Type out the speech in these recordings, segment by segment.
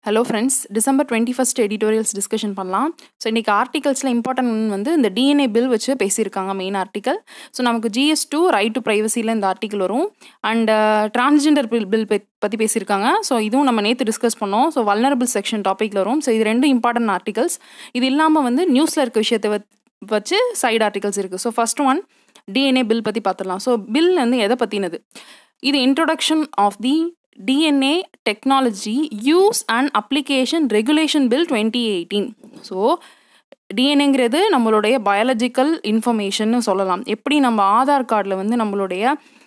hello friends December twenty first editorials discussion பண்ணலாம் so இன்றைக்கி ஆர்டிகல்ஸில் இம்பார்ட்டன்ட் வந்து இந்த டிஎன்ஏ பில் வச்சு பேசியிருக்காங்க மெயின் ஆர்டிக்கல் ஸோ நமக்கு ஜிஎஸ் டூ ரைட் டு ப்ரைவசியில் இந்த ஆர்டிக்கல் வரும் அண்ட் டிரான்ஸ்ஜெண்டர் பில் பில் பற்றி பேசியிருக்காங்க ஸோ இதுவும் நம்ம நேற்று டிஸ்கஸ் பண்ணோம் ஸோ வல்னரபிள் செக்ஷன் டாப்பிக்கில் வரும் ஸோ இது ரெண்டும் இம்பார்ட்டன்ட் ஆர்டிகல்ஸ் இது இல்லாமல் வந்து நியூஸில் இருக்க விஷயத்தை வச்- வச்சு சைடு ஆர்டிகல்ஸ் இருக்குது so first one DNA bill பற்றி பார்த்துடலாம் ஸோ பில் வந்து எதை பற்றினது இது introduction of the DNA technology use and application regulation bill twenty eighteen so டிஎன்ஏங்கிறது நம்மளுடைய பயாலஜிக்கல் இன்ஃபர்மேஷன்னு சொல்லலாம் எப்படி நம்ம ஆதார் கார்டில் வந்து நம்மளுடைய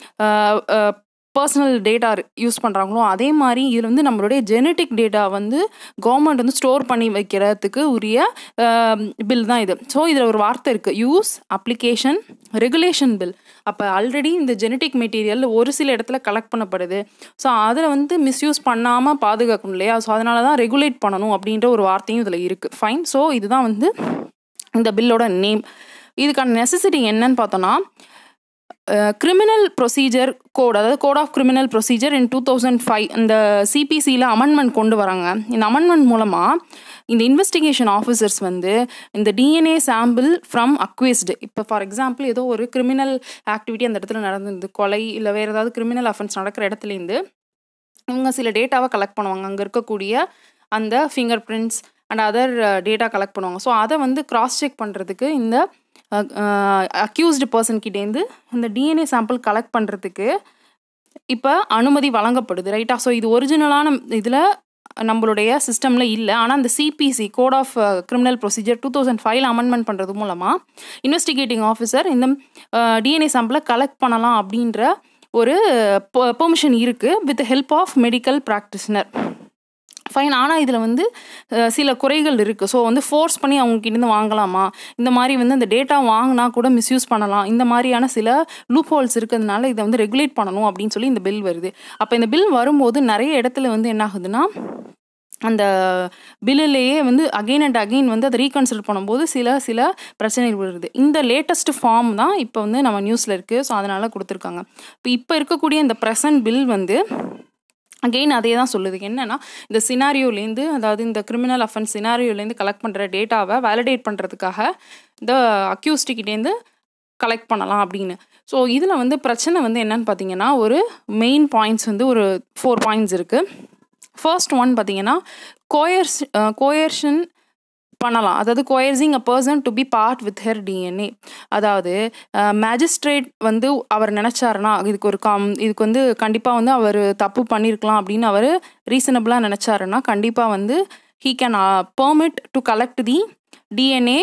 பர்சனல் டேட்டா யூஸ் பண்ணுறாங்களோ அதே மாதிரி இது வந்து நம்மளுடைய ஜெனட்டிக் டேட்டா வந்து கவர்மெண்ட் வந்து ஸ்டோர் பண்ணி வைக்கிறதுக்கு உரிய பில் தான் இது ஸோ இதில் ஒரு வார்த்தை இருக்குது யூஸ் அப்ளிகேஷன் ரெகுலேஷன் பில் அப்போ ஆல்ரெடி இந்த ஜெனட்டிக் மெட்டீரியல் ஒரு சில இடத்துல கலெக்ட் பண்ணப்படுது ஸோ அதில் வந்து மிஸ்யூஸ் பண்ணாமல் பாதுகாக்கணும் இல்லையா ஸோ அதனால தான் ரெகுலேட் பண்ணணும் அப்படின்ற ஒரு வார்த்தையும் இதில் இருக்குது ஃபைன் ஸோ இதுதான் வந்து இந்த பில்லோட நேம் இதுக்கான நெசசிட்டி என்னன்னு பார்த்தோன்னா கிரிமினல் ப்ரொசீஜர் கோட் அதாவது code of criminal procedure in two thousand five இந்த சிபிசியில் அமெண்ட்மெண்ட் கொண்டு வராங்க இந்த அமெண்ட்மெண்ட் மூலமாக இந்த இன்வெஸ்டிகேஷன் ஆஃபீஸர்ஸ் வந்து இந்த டிஎன்ஏ சாம்பிள் ஃப்ரம் அக்வேஸ்டு இப்போ ஃபார் எக்ஸாம்பிள் ஏதோ ஒரு கிரிமினல் ஆக்டிவிட்டி அந்த இடத்துல நடந்தது கொலை இல்லை வேறு ஏதாவது கிரிமினல் அஃபென்ஸ் நடக்கிற இடத்துலேருந்து இவங்க சில டேட்டாவை கலெக்ட் பண்ணுவாங்க அங்கே இருக்கக்கூடிய அந்த finger prints and other data collect பண்ணுவாங்க ஸோ அதை வந்து கிராஸ் செக் பண்ணுறதுக்கு இந்த அக்யூஸ்டு பர்சன்கிட்டேருந்து இந்த டிஎன்ஏ சாம்பிள் கலெக்ட் பண்ணுறதுக்கு இப்போ அனுமதி வழங்கப்படுது ரைட்டா ஸோ இது ஒரிஜினலான இதில் நம்மளுடைய சிஸ்டமில் இல்லை ஆனால் அந்த CPC code of criminal procedure two thousand five amendment பண்ணுறது மூலமாக இன்வெஸ்டிகேட்டிங் ஆஃபீஸர் இந்த டிஎன்ஏ சாம்பிளை கலெக்ட் பண்ணலாம் அப்படின்ற ஒரு பெர்மிஷன் இருக்குது with help of medical practitioner fine ஆனால் இதில் வந்து அஹ், சில குறைகள் இருக்குது ஸோ வந்து ஃபோர்ஸ் பண்ணி அவங்ககிட்டேருந்து வாங்கலாமா இந்த மாதிரி வந்து அந்த டேட்டா வாங்கினா கூட மிஸ்யூஸ் பண்ணலாம் இந்த மாதிரியான சில லூப் ஹோல்ஸ் இருக்கிறதுனால இதை வந்து ரெகுலேட் பண்ணணும் அப்படின்னு சொல்லி இந்த பில் வருது அப்போ இந்த பில் வரும்போது நிறைய இடத்துல வந்து என்ன ஆகுதுன்னா அந்த பில்லுலேயே வந்து அகைன் அண்ட் அகைன் வந்து அதை ரீகன்சிடர் பண்ணும்போது சில சில பிரச்சனைகள் வருது இந்த லேட்டஸ்ட் ஃபார்ம் தான் இப்போ வந்து நம்ம நியூஸில் இருக்குது ஸோ அதனால் கொடுத்துருக்காங்க இப்போ இப்போ இருக்கக்கூடிய இந்த ப்ரெசன்ட் பில் வந்து அகெயின் அதே தான் சொல்லுது என்னன்னா இந்த சினாரியோலேருந்து அதாவது இந்த கிரிமினல் அஃபென்ஸ் சினாரியோலேருந்து கலெக்ட் பண்ணுற டேட்டாவை வேலிடேட் பண்ணுறதுக்காக இந்த அக்யூஸ்டிக்கிட்டேருந்து கலெக்ட் பண்ணலாம் அப்படின்னு ஸோ இதில் வந்து பிரச்சனை வந்து என்னன்னு பார்த்தீங்கன்னா ஒரு மெயின் பாயிண்ட்ஸ் வந்து ஒரு ஃபோர் பாயிண்ட்ஸ் இருக்குது ஃபர்ஸ்ட் ஒன் பார்த்தீங்கன்னா கோயர்ஸ் கோயர்ஷன் பண்ணலாம் அதாவது coercing a person to be part with her DNA அதாவது மேஜிஸ்ட்ரேட் வந்து அவர் நினச்சாருன்னா இதுக்கு ஒரு காம் இதுக்கு வந்து கண்டிப்பாக வந்து அவர் தப்பு பண்ணியிருக்கலாம் அப்படின்னு அவர் ரீசனபிளாக நினச்சாருன்னா கண்டிப்பாக வந்து he can permit to collect the DNA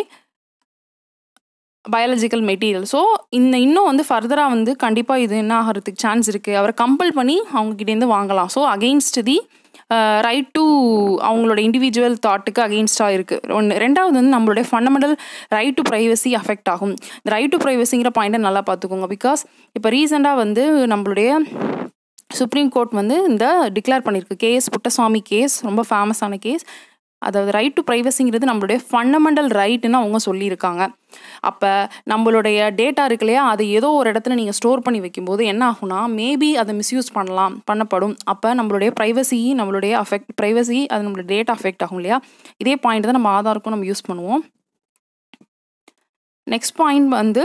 biological material so இந்த இன்னும் வந்து ஃபர்தராக வந்து கண்டிப்பாக இது என்ன ஆகிறதுக்கு சான்ஸ் இருக்குது அவரை கம்பல் பண்ணி அவங்ககிட்டேருந்து வாங்கலாம் so against the right to அவங்களோட இண்டிவிஜுவல் தாட்டுக்கு அகெயின்ஸ்டாக இருக்குது ஒன்று ரெண்டாவது வந்து நம்மளுடைய fundamental right to privacy affect ஆகும் இந்த ரைட் டு ப்ரைவசிங்கிற பாயிண்ட்டை நல்லா பார்த்துக்கோங்க பிகாஸ் இப்போ ரீசெண்டாக வந்து நம்மளுடைய சுப்ரீம் கோர்ட் வந்து இந்த டிக்ளேர் பண்ணியிருக்கு கேஎஸ் புட்டசுவாமி கேஸ் ரொம்ப ஃபேமஸான கேஸ் அதாவது ரைட் டு ப்ரைவசிங்கிறது நம்மளுடைய ஃபண்டமெண்டல் ரைட்டுன்னு அவங்க சொல்லியிருக்காங்க அப்போ நம்மளுடைய டேட்டா இருக்கு இல்லையா அது ஏதோ ஒரு இடத்துல நீங்கள் ஸ்டோர் பண்ணி வைக்கும்போது என்ன ஆகும்னா மேபி அதை மிஸ்யூஸ் பண்ணலாம் பண்ணப்படும் அப்போ நம்மளுடைய ப்ரைவசி நம்மளுடைய அஃபெக்ட் ப்ரைவசி அது நம்மளுடைய டேட்டா அஃபெக்ட் ஆகும் இல்லையா இதே பாயிண்ட் தான் நம்ம ஆதாருக்கும் நம்ம யூஸ் பண்ணுவோம் நெக்ஸ்ட் பாயிண்ட் வந்து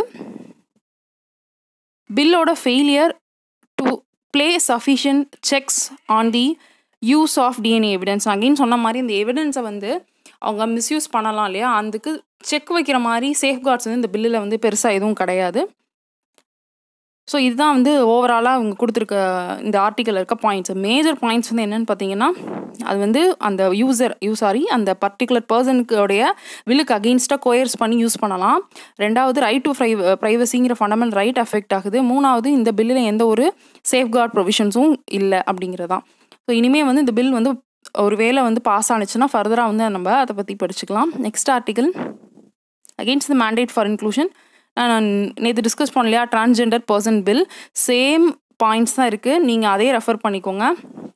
பில்லோட failure to play sufficient checks on the use of DNA evidence again சொன்ன மாதிரி இந்த எவிடன்ஸை வந்து அவங்க மிஸ்யூஸ் பண்ணலாம் இல்லையா அதுக்கு செக் வைக்கிற மாதிரி சேஃப்கார்ட்ஸ் வந்து இந்த பில்லில் வந்து பெருசாக எதுவும் கிடையாது ஸோ இதுதான் வந்து ஓவராலாக அவங்க கொடுத்துருக்க இந்த ஆர்டிக்கல் இருக்க பாயிண்ட்ஸ் மேஜர் பாயிண்ட்ஸ் வந்து என்னென்னு பார்த்தீங்கன்னா அது வந்து அந்த யூசர் யூ சாரி அந்த பர்டிகுலர் பர்சனுக்குடைய வில்லுக்கு அகெயின்ஸ்டாக கோயர்ஸ் பண்ணி யூஸ் பண்ணலாம் ரெண்டாவது ரைட் டு ப்ரை ப்ரைவசிங்கிற ஃபண்டமெண்டல் ரைட் அஃபெக்ட் ஆகுது மூணாவது இந்த பில்லில் எந்த ஒரு சேஃப்கார்ட் ப்ரொவிஷன்ஸும் இல்லை அப்படிங்கிறதான் ஸோ இனிமேல் வந்து இந்த பில் வந்து ஒரு வேளை வந்து பாஸ் ஆனிச்சுன்னா ஃபர்தராக வந்து நம்ம அதை பற்றி படிச்சுக்கலாம் next article against the mandate for inclusion நான் நேற்று டிஸ்கஸ் பண்ணலையா transgender person bill same points தான் இருக்குது நீங்கள் அதே ரெஃபர் பண்ணிக்கோங்க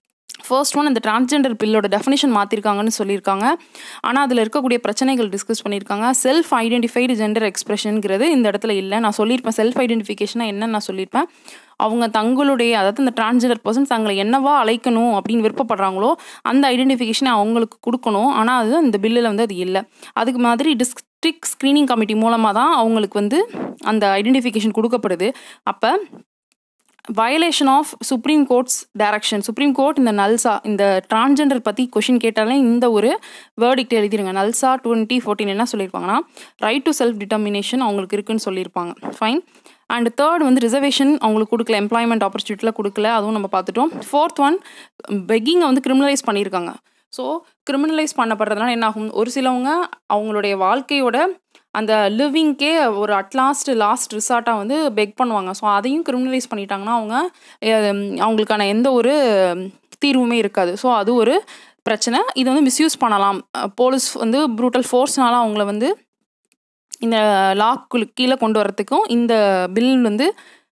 ஃபர்ஸ்ட் ஒன் இந்த டிரான்ஸ்ஜெண்டர் பில்லோட டெஃபினேஷன் மாற்றிருக்காங்கன்னு சொல்லியிருக்காங்க ஆனால் அதில் இருக்கக்கூடிய பிரச்சனைகள் டிஸ்கஸ் பண்ணியிருக்காங்க செல்ஃப் ஐடென்டிஃபைடு ஜெண்டர் எக்ஸ்பிரஷனுங்கிறது இந்த இடத்துல இல்லை நான் சொல்லியிருப்பேன் செல்ஃப் ஐடென்டிஃபிகேஷனாக என்னன்னு நான் சொல்லியிருப்பேன் அவங்க தங்களுடைய அதாவது இந்த டிரான்ஸ்ஜெண்டர் பர்சன் தங்களை என்னவா அழைக்கணும் அப்படின்னு விருப்பப்படுறாங்களோ அந்த ஐடென்டிஃபிகேஷனை அவங்களுக்கு கொடுக்கணும் ஆனால் அது இந்த பில்லில் வந்து அது இல்லை அதுக்கு மாதிரி டிஸ்ட்ரிக்ட் ஸ்க்ரீனிங் கமிட்டி மூலமாக தான் அவங்களுக்கு வந்து அந்த ஐடென்டிஃபிகேஷன் கொடுக்கப்படுது அப்போ violation of supreme courts direction supreme court இந்த நல்சா இந்த டிரான்ஜெண்டர் பற்றி கொஷின் கேட்டாலே இந்த ஒரு வேர்டிக்ட் எழுதிருங்க நல்சா டுவெண்ட்டி ஃபோர்டீன் என்ன சொல்லியிருப்பாங்கன்னா ரைட் டு செல்ஃப் டிட்டர்மினேஷன் அவங்களுக்கு இருக்குன்னு சொல்லியிருப்பாங்க ஃபைன் அண்ட் தேர்ட் வந்து ரிசர்வேஷன் அவங்களுக்கு கொடுக்கல எம்ப்ளாய்மெண்ட் ஆப்பர்ச்சுனிட்டியில் கொடுக்கல அதுவும் நம்ம பார்த்துட்டோம் ஃபோர்த் ஒன் பெக்கிங்கை வந்து கிரிமினலைஸ் பண்ணியிருக்காங்க ஸோ கிரிமினலைஸ் பண்ணப்படுறதுனால என்ன ஆகும் ஒரு சிலவங்க அவங்களுடைய வாழ்க்கையோட அந்த லிவிங்க்கே ஒரு அட்லாஸ்ட் லாஸ்ட் ரிசார்ட்டாக வந்து பெக் பண்ணுவாங்க ஸோ அதையும் கிரிமினலைஸ் பண்ணிட்டாங்கன்னா அவங்க அவங்களுக்கான எந்த ஒரு தீர்வுமே இருக்காது ஸோ அது ஒரு பிரச்சனை இதை வந்து மிஸ்யூஸ் பண்ணலாம் போலீஸ் வந்து ப்ரூட்டல் ஃபோர்ஸ்னால அவங்கள வந்து இந்த லாக்கு கீழே கொண்டு வரத்துக்கும் இந்த பில் வந்து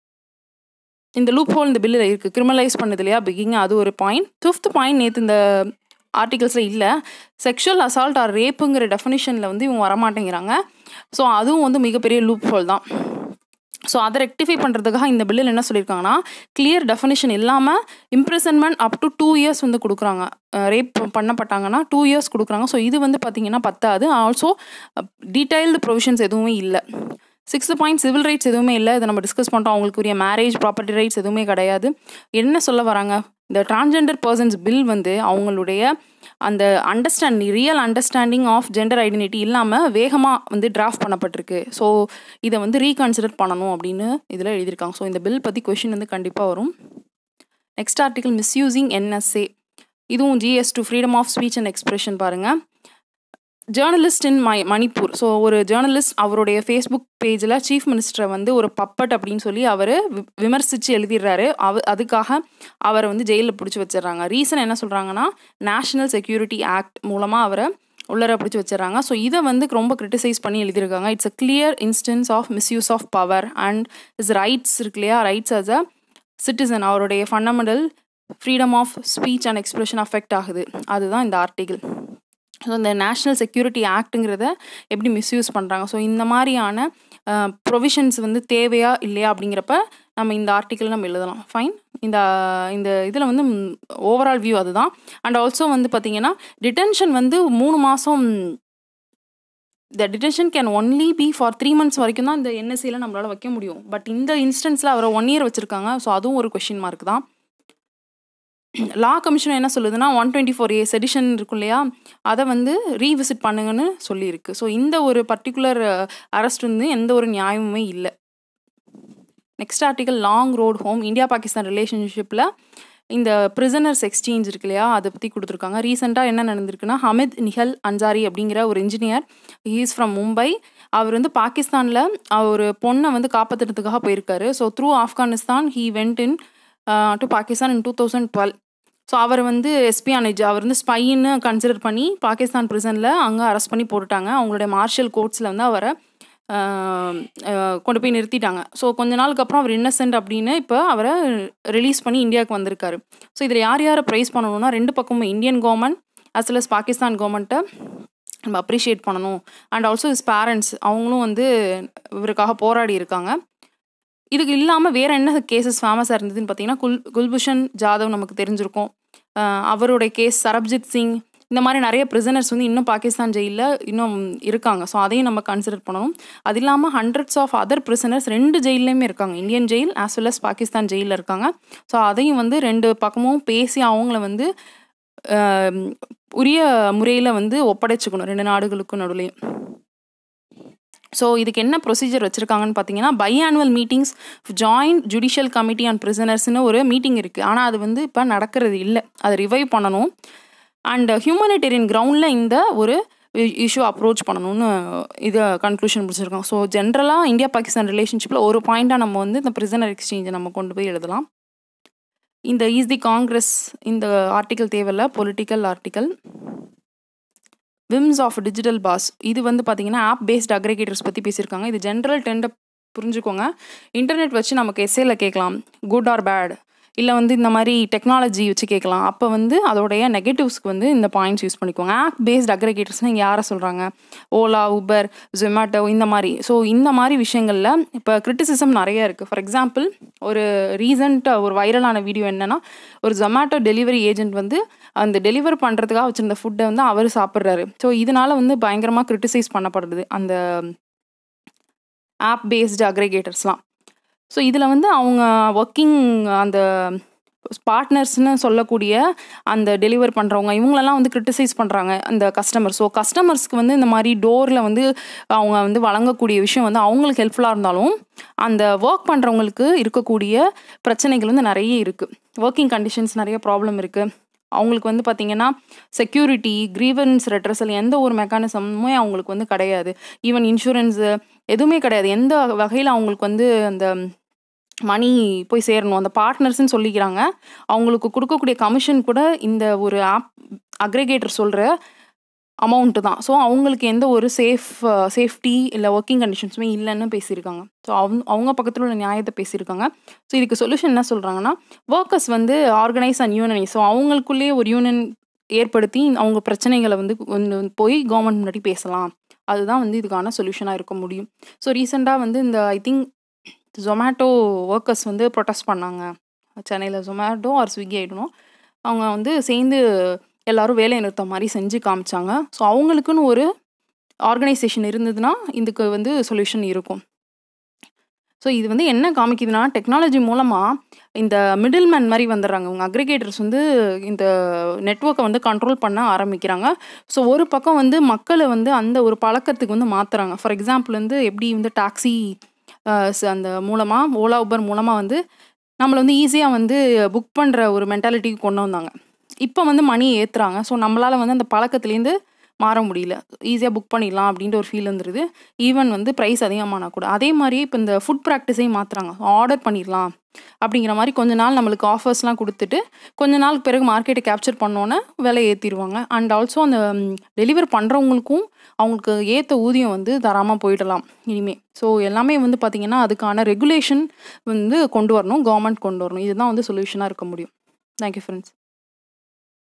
இந்த லூப் ஹோல் இந்த பில்லில் இருக்குது கிரிமினலைஸ் பண்ணது இல்லையா பிகிங் அது ஒரு பாயிண்ட் ஃபிஃப்த் பாயிண்ட் நேற்று இந்த ஆர்டிகல்ஸில் இல்லை செக்ஷுவல் அசால்ட் ஆர் ரேப்புங்கிற டெஃபினிஷனில் வந்து இவங்க வரமாட்டேங்கிறாங்க ஸோ அதுவும் வந்து மிகப்பெரிய லூப் ஹோல் தான் ஸோ அதை ரெக்டிஃபை பண்ணுறதுக்காக இந்த பில்லில் என்ன சொல்லியிருக்காங்கன்னா கிளியர் டெஃபினிஷன் இல்லாமல் imprisonment up to two years வந்து கொடுக்குறாங்க ரேப் பண்ணப்பட்டாங்கன்னா டூ இயர்ஸ் கொடுக்குறாங்க ஸோ இது வந்து பார்த்திங்கன்னா பத்தாது ஆல்சோ டீட்டெயில்டு ப்ரொவிஷன்ஸ் எதுவுமே இல்லை சிக்ஸ்த் பாயிண்ட் சிவில் ரைட்ஸ் எதுவுமே இல்லை இதை நம்ம டிஸ்கஸ் பண்ணுறோம் அவங்களுக்கு உரிய மேரேஜ் ப்ராப்பர்ட்டி ரைட்ஸ் எதுவுமே கிடையாது என்ன சொல்ல வராங்க இந்த டிரான்ஸ்ஜெண்டர் பர்சன்ஸ் பில் வந்து அவங்களுடைய அந்த understand real understanding of gender identity இல்லாமல் வேகமாக வந்து டிராஃப்ட் பண்ணப்பட்டிருக்கு ஸோ இதை வந்து ரீகன்சிடர் பண்ணணும் அப்படின்னு இதில் எழுதியிருக்காங்க ஸோ இந்த பில் பற்றி கொஷின் வந்து கண்டிப்பாக வரும் நெக்ஸ்ட் ஆர்டிகல் மிஸ்யூசிங் என்எஸ்ஏ இதுவும் GS two freedom of speech and expression பாருங்கள் journalist in my Manipur so ஒரு ஜேர்னலிஸ்ட் அவருடைய ஃபேஸ்புக் பேஜில் சீஃப் மினிஸ்டரை வந்து ஒரு பப்பட் அப்படின்னு சொல்லி அவர் விமர்சித்து எழுதிடுறாரு அவ அதுக்காக அவரை வந்து ஜெயிலில் பிடிச்சி வச்சிடுறாங்க ரீசன் என்ன சொல்கிறாங்கன்னா நேஷ்னல் செக்யூரிட்டி ஆக்ட் மூலமாக அவரை உள்ளர பிடிச்சி வச்சிடறாங்க ஸோ இதை வந்து ரொம்ப கிரிட்டிசைஸ் பண்ணி எழுதியிருக்காங்க it's a clear instance of misuse of power and is rights இருக்கு இல்லையா ரைட்ஸ் அஸ் அ சிட்டிசன் அவருடைய fundamental freedom of speech and expression affect ஆகுது அதுதான் இந்த ஆர்டிகிள் ஸோ இந்த நேஷ்னல் செக்யூரிட்டி ஆக்ட்டுங்கிறத எப்படி மிஸ்யூஸ் பண்ணுறாங்க ஸோ இந்த மாதிரியான ப்ரொவிஷன்ஸ் வந்து தேவையா இல்லையா அப்படிங்கிறப்ப நம்ம இந்த ஆர்டிக்கிள் நம்ம எழுதலாம் ஃபைன் இந்த இந்த இதில் வந்து ஓவரால் வியூ அதுதான் அண்ட் ஆல்சோ வந்து பார்த்திங்கன்னா டிடென்ஷன் வந்து மூணு மாதம் the detention can only be for three months வரைக்கும் தான் இந்த என்எஸ்சியில் நம்மளால் வைக்க முடியும் பட் இந்த இன்ஸ்டன்ஸில் அவரை ஒன் இயர் வச்சுருக்காங்க ஸோ அதுவும் ஒரு கொஷின் மார்க் தான் லா கமிஷன் என்ன சொல்லுதுன்னா one twenty four A sedition இருக்கும் இல்லையா அதை வந்து ரீவிசிட் பண்ணுங்கன்னு சொல்லியிருக்கு ஸோ இந்த ஒரு பர்டிகுலர் அரெஸ்ட் வந்து எந்த ஒரு நியாயமுமே இல்லை next article long road home India Pakistan ரிலேஷன்ஷிப்பில் இந்த ப்ரிசனர்ஸ் எக்ஸ்சேஞ்ச் இருக்கு இல்லையா அதை பற்றி கொடுத்துருக்காங்க ரீசெண்டாக என்ன நடந்திருக்குன்னா ஹமித் நிஹல் அன்சாரி அப்படிங்கிற ஒரு இன்ஜினியர் ஹீஸ் ஃப்ரம் மும்பை அவர் வந்து பாகிஸ்தானில் ஒரு பொண்ணை வந்து காப்பாற்றுறதுக்காக போயிருக்காரு so through Afghanistan he went in to Pakistan in two thousand twelve so அவர் வந்து எஸ்பியானேஜ் அவர் வந்து ஸ்பைன்னு கன்சிடர் பண்ணி பாகிஸ்தான் ப்ரிசனில் அங்கே அரெஸ்ட் பண்ணி போட்டுட்டாங்க அவங்களுடைய மார்ஷல் கோர்ட்ஸில் வந்து அவரை கொண்டு போய் நிறுத்திட்டாங்க ஸோ கொஞ்ச நாளுக்கு அப்புறம் அவர் இன்னசென்ட் அப்படின்னு இப்போ அவரை ரிலீஸ் பண்ணி இந்தியாவுக்கு வந்திருக்காரு ஸோ இதில் யார் யாரை ப்ரைஸ் பண்ணணும்னா ரெண்டு பக்கமும் Indian government as well as Pakistan கவர்மெண்ட்டை நம்ம அப்ரிஷியேட் பண்ணணும் அண்ட் ஆல்சோ இஸ் பேரண்ட்ஸ் அவங்களும் வந்து இவருக்காக போராடி இருக்காங்க இதுக்கு இல்லாமல் வேறு என்ன கேசஸ் ஃபேமஸாக இருந்ததுன்னு பார்த்தீங்கன்னா குல் குல்பூஷன் ஜாதவ் நமக்கு தெரிஞ்சிருக்கும் அவருடைய கேஸ் சரப்ஜித் சிங் இந்த மாதிரி நிறைய ப்ரிசனர்ஸ் வந்து இன்னும் பாகிஸ்தான் ஜெயிலில் இன்னும் இருக்காங்க ஸோ அதையும் நம்ம கன்சிடர் பண்ணணும் அது இல்லாமல் ஹண்ட்ரட்ஸ் ஆஃப் அதர் ப்ரிசனர்ஸ் ரெண்டு ஜெயிலையுமே இருக்காங்க Indian jail as well as Pakistan ஜெயிலில் இருக்காங்க ஸோ அதையும் வந்து ரெண்டு பக்கமும் பேசி அவங்கள வந்து உரிய முறையில் வந்து ஒப்படைச்சிக்கணும் ரெண்டு நாடுகளுக்கும் நடுவுலையும் ஸோ இதுக்கு என்ன ப்ரொசீஜர் வச்சுருக்காங்கன்னு பார்த்தீங்கன்னா by annual meetings joint judicial committee on ப்ரிசனர்ஸ்னு ஒரு மீட்டிங் இருக்குது ஆனால் அது வந்து இப்போ நடக்கிறது இல்லை அதை ரிவைவ் பண்ணணும் அண்ட் ஹியூமனிடேரியன் கிரவுண்டில் இந்த ஒரு இஷ்யூ அப்ரோச் பண்ணணும்னு இதை கன்க்ளூஷன் முடிச்சிருக்கோம் ஸோ ஜென்ரலாக இந்தியா பாகிஸ்தான் ரிலேஷன்ஷிப்பில் ஒரு பாயிண்ட்டாக நம்ம வந்து இந்த ப்ரிசனர் எக்ஸ்சேஞ்சை நம்ம கொண்டு போய் எழுதலாம் இந்த ஈஸ் தி காங்கிரஸ் இந்த ஆர்டிக்கல் தேவையில்ல political article whims of digital boss இது வந்து பார்த்தீங்கன்னா ஆப் பேஸ்ட் அக்ரிகேட்டர்ஸ் பற்றி பேசியிருக்காங்க இது ஜென்ரல் டெண்டை புரிஞ்சுக்கோங்க இன்டர்நெட் வச்சு நமக்கு எஸ்ஏல கேட்கலாம் குட் ஆர் பேட் இல்லை வந்து இந்த மாதிரி டெக்னாலஜி வச்சு கேட்கலாம் அப்போ வந்து அதோடைய நெகட்டிவ்ஸ்க்கு வந்து இந்த பாயிண்ட்ஸ் யூஸ் பண்ணிக்கோங்க ஆப் பேஸ்ட் அக்ரிகேட்டர்ஸ்னால் இங்கே யாரை சொல்கிறாங்க ஓலா உபர் ஜொமேட்டோ இந்த மாதிரி ஸோ இந்த மாதிரி விஷயங்களில் இப்போ கிரிட்டிசிசம் நிறைய இருக்குது ஃபார் எக்ஸாம்பிள் ஒரு ரீசண்டாக ஒரு வைரலான வீடியோ என்னென்னா ஒரு ஜொமேட்டோ டெலிவரி ஏஜென்ட் வந்து அந்த டெலிவர் பண்ணுறதுக்காக வச்சுருந்த ஃபுட்டை வந்து அவர் சாப்பிட்றாரு ஸோ இதனால் வந்து பயங்கரமாக கிரிட்டிசைஸ் பண்ணப்படுது அந்த ஆப் பேஸ்டு அக்ரிகேட்டர்ஸ்லாம் ஸோ இதில் வந்து அவங்க ஒர்க்கிங் அந்த பார்ட்னர்ஸ்னு சொல்லக்கூடிய அந்த டெலிவர் பண்ணுறவங்க இவங்களெல்லாம் வந்து கிரிட்டிசைஸ் பண்ணுறாங்க அந்த கஸ்டமர் ஸோ கஸ்டமர்ஸ்க்கு வந்து இந்த மாதிரி டோரில் வந்து அவங்க வந்து வழங்கக்கூடிய விஷயம் வந்து அவங்களுக்கு ஹெல்ப்ஃபுல்லாக இருந்தாலும் அந்த ஒர்க் பண்ணுறவங்களுக்கு இருக்கக்கூடிய பிரச்சனைகள் வந்து நிறைய இருக்குது ஒர்க்கிங் கண்டிஷன்ஸ் நிறைய ப்ராப்ளம் இருக்குது அவங்களுக்கு வந்து பார்த்திங்கன்னா செக்யூரிட்டி க்ரீவன்ஸ் ரெட்ரஸல் எந்த ஒரு மெக்கானிசமுமே அவங்களுக்கு வந்து கிடையாது ஈவன் இன்சூரன்ஸு எதுவுமே கிடையாது எந்த வகையில் அவங்களுக்கு வந்து அந்த மணி போய் சேரணும் அந்த பார்ட்னர்ஸ்ன்னு சொல்லிக்கிறாங்க அவங்களுக்கு கொடுக்கக்கூடிய கமிஷன் கூட இந்த ஒரு ஆப் அக்ரிகேட்டர் சொல்கிற அமௌண்ட்டு தான் ஸோ அவங்களுக்கு எந்த ஒரு சேஃப் சேஃப்டி இல்லை ஒர்க்கிங் கண்டிஷன்ஸுமே இல்லைன்னு பேசியிருக்காங்க ஸோ அவங்க அவங்க பக்கத்தில் உள்ள நியாயத்தை பேசியிருக்காங்க ஸோ இதுக்கு சொல்யூஷன் என்ன சொல்கிறாங்கன்னா ஒர்க்கர்ஸ் வந்து ஆர்கனைஸ் அண்ட் யூனியனைஸ் ஸோ அவங்களுக்குள்ளேயே ஒரு யூனியன் ஏற்படுத்தி அவங்க பிரச்சனைகளை வந்து கொண்டு போய் கவர்மெண்ட் முன்னாடி பேசலாம் அதுதான் வந்து இதுக்கான சொல்யூஷனாக இருக்க முடியும் ஸோ ரீசெண்டாக வந்து இந்த ஐ திங்க் ஜொமேட்டோ ஒர்க்கர்ஸ் வந்து ப்ரொட்டஸ்ட் பண்ணாங்க சென்னையில் ஜொமேட்டோ ஆர் ஸ்விக்கி ஆகிடணும் அவங்க வந்து சேர்ந்து எல்லோரும் வேலை நிறுத்தம் மாதிரி செஞ்சு காமிச்சாங்க ஸோ அவங்களுக்குன்னு ஒரு ஆர்கனைசேஷன் இருந்ததுன்னா இதுக்கு வந்து சொல்யூஷன் இருக்கும் ஸோ இது வந்து என்ன காமிக்குதுன்னா டெக்னாலஜி மூலமாக இந்த மிடில் மேன் மாதிரி வந்துடுறாங்க உங்கள் அக்ரிகேட்டர்ஸ் வந்து இந்த நெட்ஒர்க்கை வந்து கண்ட்ரோல் பண்ண ஆரம்பிக்கிறாங்க ஸோ ஒரு பக்கம் வந்து மக்களை வந்து அந்த ஒரு பழக்கத்துக்கு வந்து மாற்றுறாங்க ஃபார் எக்ஸாம்பிள் வந்து எப்படி வந்து டாக்ஸி அந்த மூலமாக ஓலா உபர் மூலமாக வந்து நம்மளை வந்து ஈஸியாக வந்து புக் பண்ணுற ஒரு மென்டாலிட்டிக்கு கொண்டு வந்தாங்க இப்போ வந்து மணி ஏற்றுறாங்க ஸோ நம்மளால் வந்து அந்த பழக்கத்துலேருந்து மாற முடியல ஈஸியாக புக் பண்ணிடலாம் அப்படின்ற ஒரு ஃபீல் வந்துடுது ஈவன் வந்து ப்ரைஸ் அதிகமானா கூட அதே மாதிரியே இப்போ இந்த ஃபுட் ப்ராக்டிஸையும் மாற்றுறாங்க ஆர்டர் பண்ணிடலாம் அப்படிங்கிற மாதிரி கொஞ்ச நாள் நம்மளுக்கு ஆஃபர்ஸ்லாம் கொடுத்துட்டு கொஞ்ச நாளுக்கு பிறகு மார்க்கெட்டை கேப்சர் பண்ணோன்னே விலை ஏற்றிடுவாங்க அண்ட் ஆல்சோ அந்த டெலிவர் பண்ணுறவங்களுக்கும் அவங்களுக்கு ஏற்ற ஊதியம் வந்து தராமல் போயிடலாம் இனிமே ஸோ எல்லாமே வந்து பார்த்திங்கன்னா அதுக்கான ரெகுலேஷன் வந்து கொண்டு வரணும் கவர்மெண்ட் கொண்டு வரணும் இதுதான் வந்து சொல்யூஷனாக இருக்க முடியும் தேங்க்யூ ஃப்ரெண்ட்ஸ்